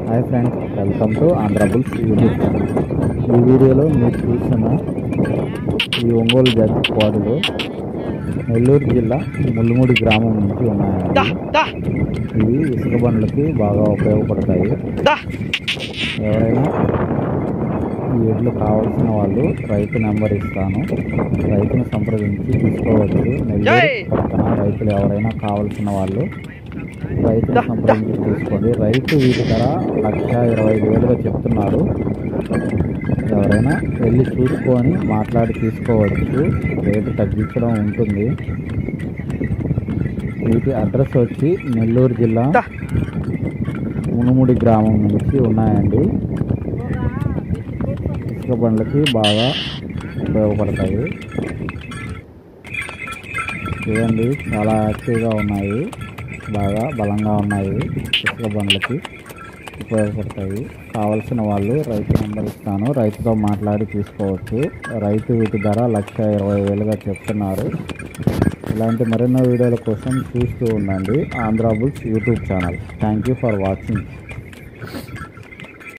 hi friends welcome to Andhra Bulls YouTube channel ఈ వీడియోలో మీరు చూస్తున్న ఈ ఒంగోలు జాతి కోడలు నెల్లూరు జిల్లా ముల్లుముడి గ్రామం నుంచి ఉన్నాయండి ఇవి ఇసుక బండ్లకి బాగా ఉపయోగపడతాయి ఎవరైనా ఈ ఎడ్లు కావాల్సిన వాళ్ళు రైతు నెంబర్ ఇస్తాను రైతును సంప్రదించి తీసుకోవచ్చు నెల్లూరు పక్కన రైతులు ఎవరైనా కావాల్సిన వాళ్ళు రైతును సంప్రదించి తీసుకోండి రైతు వీటి ధర లక్ష ఇరవై ఐదు వేలుగా చెప్తున్నారు ఎవరైనా వెళ్ళి చూసుకొని మాట్లాడి తీసుకోవచ్చు రేటు తగ్గించడం ఉంటుంది వీటి అడ్రస్ వచ్చి నెల్లూరు జిల్లా మునుముడి గ్రామం నుంచి ఉన్నాయండి ఇసుక బండ్లకి బాగా ఉపయోగపడతాయి చూడండి చాలా యాక్టివ్గా ఉన్నాయి బాగా బలంగా ఉన్నాయి ఇసుక బండ్లకి ఉపయోగపడతాయి కావలసిన వాళ్ళు రైతు నెంబర్ ఇస్తాను రైతుతో మాట్లాడి తీసుకోవచ్చు రైతు వీటి ధర లక్ష ఇరవై వేలుగా చెప్తున్నారు ఇలాంటి మరెన్నో వీడియోల కోసం చూస్తూ ఉండండి Andhra Bulls YouTube channel thank you for watching